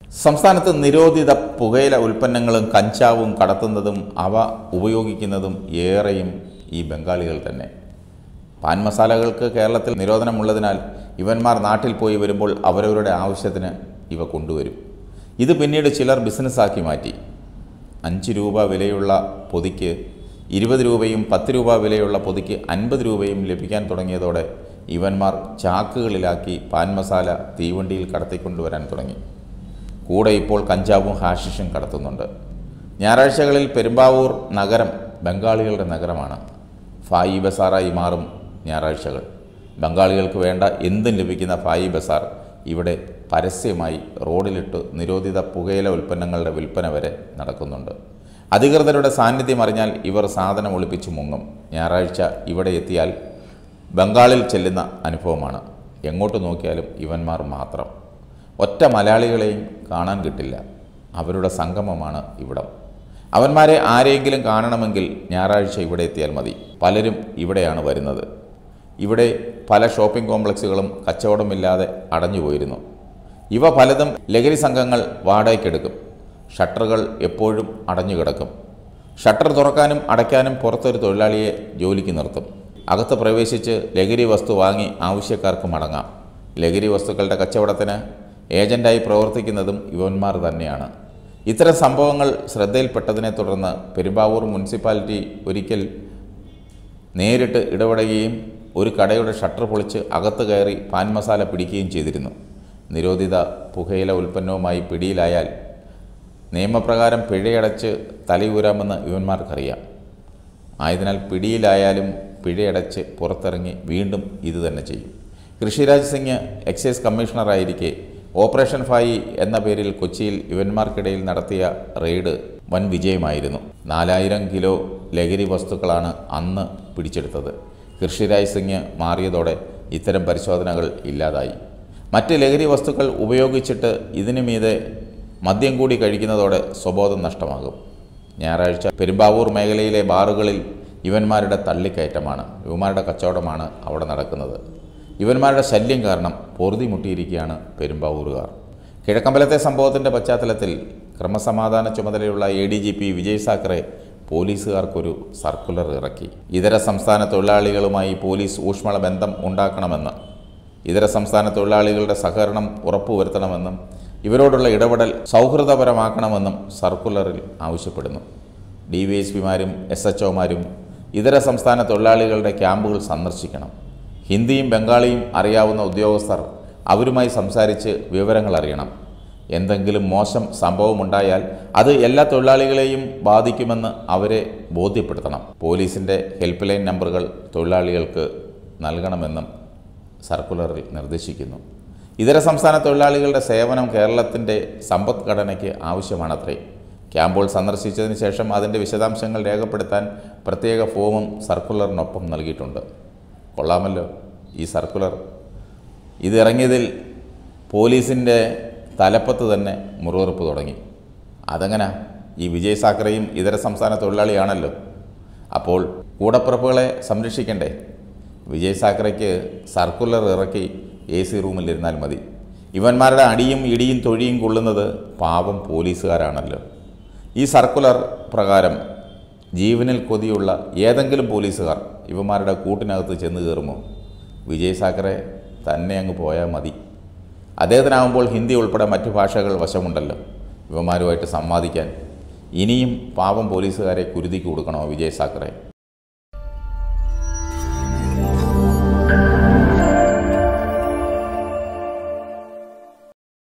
സംസ്ഥാനത്ത് നിരോധിത പുകയില ഉൽപ്പന്നങ്ങളും കഞ്ചാവും കടത്തുന്നതും അവ ഉപയോഗിക്കുന്നതും ഏറെയും ഈ ബംഗാളികൾ തന്നെ പാൻ മസാലകൾക്ക് കേരളത്തിൽ നിരോധനമുള്ളതിനാൽ ഇവന്മാർ നാട്ടിൽ പോയി വരുമ്പോൾ അവരവരുടെ ആവശ്യത്തിന് ഇവ കൊണ്ടുവരും ഇത് പിന്നീട് ചിലർ ബിസിനസ്സാക്കി മാറ്റി അഞ്ച് രൂപ വിലയുള്ള പൊതിക്ക് ഇരുപത് രൂപയും പത്ത് രൂപ വിലയുള്ള പൊതിക്ക് അൻപത് രൂപയും ലഭിക്കാൻ തുടങ്ങിയതോടെ ഇവന്മാർ ചാക്കുകളിലാക്കി പാൻ മസാല തീവണ്ടിയിൽ കടത്തിക്കൊണ്ടുവരാൻ തുടങ്ങി കൂടെ ഇപ്പോൾ കഞ്ചാവും ഹാഷിഷും കടത്തുന്നുണ്ട് ഞായറാഴ്ചകളിൽ പെരുമ്പാവൂർ നഗരം ബംഗാളികളുടെ നഗരമാണ് ഫായി ബസാറായി മാറും ഞായറാഴ്ചകൾ ബംഗാളികൾക്ക് വേണ്ട എന്തും ലഭിക്കുന്ന ഫായി ബസാർ ഇവിടെ പരസ്യമായി റോഡിലിട്ട് നിരോധിത പുകയില ഉൽപ്പന്നങ്ങളുടെ വിൽപ്പന വരെ നടക്കുന്നുണ്ട് അധികൃതരുടെ സാന്നിധ്യം അറിഞ്ഞാൽ ഇവർ സാധനം ഒളിപ്പിച്ച് മുങ്ങും ഞായറാഴ്ച ഇവിടെ എത്തിയാൽ ബംഗാളിൽ ചെല്ലുന്ന അനുഭവമാണ് എങ്ങോട്ട് നോക്കിയാലും ഇവന്മാർ മാത്രം ഒറ്റ മലയാളികളെയും കാണാൻ കിട്ടില്ല അവരുടെ സംഗമമാണ് ഇവിടം അവന്മാരെ ആരെയെങ്കിലും കാണണമെങ്കിൽ ഞായറാഴ്ച ഇവിടെ എത്തിയാൽ മതി പലരും ഇവിടെയാണ് വരുന്നത് ഇവിടെ പല ഷോപ്പിംഗ് കോംപ്ലക്സുകളും കച്ചവടമില്ലാതെ അടഞ്ഞുപോയിരുന്നു ഇവ പലതും ലഹരി സംഘങ്ങൾ വാടകയ്ക്കെടുക്കും ഷട്ടറുകൾ എപ്പോഴും അടഞ്ഞു കിടക്കും ഷട്ടർ തുറക്കാനും അടയ്ക്കാനും പുറത്തൊരു തൊഴിലാളിയെ ജോലിക്ക് നിർത്തും അകത്ത് പ്രവേശിച്ച് ലഹരി വസ്തു വാങ്ങി ആവശ്യക്കാർക്ക് മടങ്ങാം ലഹരി വസ്തുക്കളുടെ കച്ചവടത്തിന് ഏജന്റായി പ്രവർത്തിക്കുന്നതും ഇവന്മാർ തന്നെയാണ് ഇത്തരം സംഭവങ്ങൾ ശ്രദ്ധയിൽപ്പെട്ടതിനെ തുടർന്ന് പെരുമ്പാവൂർ മുനിസിപ്പാലിറ്റി ഒരിക്കൽ നേരിട്ട് ഇടപെടുകയും ഒരു കടയുടെ ഷട്ടർ പൊളിച്ച് അകത്ത് കയറി പാൻ മസാല പിടിക്കുകയും ചെയ്തിരുന്നു നിരോധിത പുകയില ഉൽപ്പന്നവുമായി പിടിയിലായാൽ നിയമപ്രകാരം പിഴയടച്ച് തലയൂരാമെന്ന് ഇവന്മാർക്കറിയാം ആയതിനാൽ പിടിയിലായാലും പിഴയടച്ച് പുറത്തിറങ്ങി വീണ്ടും ഇത് തന്നെ ചെയ്യും കൃഷിരാജ് സിംഗ് എക്സൈസ് കമ്മീഷണറായിരിക്കെ ഓപ്പറേഷൻ ഫായി എന്ന പേരിൽ കൊച്ചിയിൽ ഇവന്മാർക്കിടയിൽ നടത്തിയ റെയ്ഡ് വൻ വിജയമായിരുന്നു നാലായിരം കിലോ ലഹരി വസ്തുക്കളാണ് അന്ന് പിടിച്ചെടുത്തത് കൃഷിരാജ് സിംഗ് മാറിയതോടെ ഇത്തരം പരിശോധനകൾ ഇല്ലാതായി മറ്റ് ലഹരി വസ്തുക്കൾ ഉപയോഗിച്ചിട്ട് ഇതിനു മീതെ മദ്യം കൂടി കഴിക്കുന്നതോടെ സ്വബോധം നഷ്ടമാകും ഞായറാഴ്ച പെരുമ്പാവൂർ മേഖലയിലെ ബാറുകളിൽ ഇവന്മാരുടെ തള്ളിക്കയറ്റമാണ് ഇവന്മാരുടെ കച്ചവടമാണ് അവിടെ നടക്കുന്നത് ഇവന്മാരുടെ ശല്യം കാരണം പൊറുതി മുട്ടിയിരിക്കുകയാണ് പെരുമ്പാവൂരുകാർ കിഴക്കമ്പലത്തെ സംഭവത്തിൻ്റെ പശ്ചാത്തലത്തിൽ ക്രമസമാധാന ചുമതലയുള്ള A D G P Vijay Sakhare പോലീസുകാർക്കൊരു സർക്കുലർ ഇറക്കി ഇതര സംസ്ഥാന തൊഴിലാളികളുമായി പോലീസ് ഊഷ്മള ബന്ധം ഉണ്ടാക്കണമെന്ന് ഇതര സംസ്ഥാന തൊഴിലാളികളുടെ സഹകരണം ഉറപ്പുവരുത്തണമെന്നും ഇവരോടുള്ള ഇടപെടൽ സൗഹൃദപരമാക്കണമെന്നും സർക്കുലറിൽ ആവശ്യപ്പെടുന്നു ഡി വൈ എസ് പിമാരും എസ് എച്ച് ഒമാരും ഇതര സംസ്ഥാന തൊഴിലാളികളുടെ ക്യാമ്പുകൾ സന്ദർശിക്കണം ഹിന്ദിയും ബംഗാളിയും അറിയാവുന്ന ഉദ്യോഗസ്ഥർ അവരുമായി സംസാരിച്ച് വിവരങ്ങൾ അറിയണം എന്തെങ്കിലും മോശം സംഭവമുണ്ടായാൽ അത് എല്ലാ തൊഴിലാളികളെയും ബാധിക്കുമെന്ന് അവരെ ബോധ്യപ്പെടുത്തണം പോലീസിൻ്റെ ഹെൽപ്പ് ലൈൻ നമ്പറുകൾ തൊഴിലാളികൾക്ക് നൽകണമെന്നും സർക്കുലറിൽ നിർദ്ദേശിക്കുന്നു ഇതര സംസ്ഥാന തൊഴിലാളികളുടെ സേവനം കേരളത്തിൻ്റെ സമ്പദ്ഘടനയ്ക്ക് ആവശ്യമാണത്രേ ക്യാമ്പുകൾ സന്ദർശിച്ചതിന് ശേഷം അതിൻ്റെ വിശദാംശങ്ങൾ രേഖപ്പെടുത്താൻ പ്രത്യേക ഫോമും സർക്കുലറിനൊപ്പം നൽകിയിട്ടുണ്ട് കൊള്ളാമല്ലോ ഈ സർക്കുലർ ഇതിറങ്ങിയതിൽ പോലീസിൻ്റെ തലപ്പത്ത് തന്നെ മുറിവുറപ്പ് തുടങ്ങി അതെങ്ങനെ ഈ വിജയ് സാക്കറയും ഇതര സംസ്ഥാന തൊഴിലാളിയാണല്ലോ അപ്പോൾ കൂടപ്പിറപ്പുകളെ സംരക്ഷിക്കണ്ടേ വിജയ് സാക്കറയ്ക്ക് സർക്കുലർ ഇറക്കി എ സി റൂമിലിരുന്നാൽ മതി ഇവന്മാരുടെ അടിയും ഇടിയും തൊഴിയും കൊള്ളുന്നത് പാവം പോലീസുകാരാണല്ലോ ഈ സർക്കുലർ പ്രകാരം ജീവനിൽ കൊതിയുള്ള ഏതെങ്കിലും പോലീസുകാർ ഇവന്മാരുടെ കൂട്ടിനകത്ത് ചെന്ന് കയറുമോ വിജയ് സാക്കറെ തന്നെ അങ്ങ് പോയാൽ മതി അദ്ദേഹത്തിനാകുമ്പോൾ ഹിന്ദി ഉൾപ്പെടെ മറ്റു ഭാഷകൾ വശമുണ്ടല്ലോ ഇവന്മാരുമായിട്ട് സംവാദിക്കാൻ ഇനിയും പാവം പോലീസുകാരെ കുരുതിക്ക് കൊടുക്കണോ വിജയ് സാക്കറെ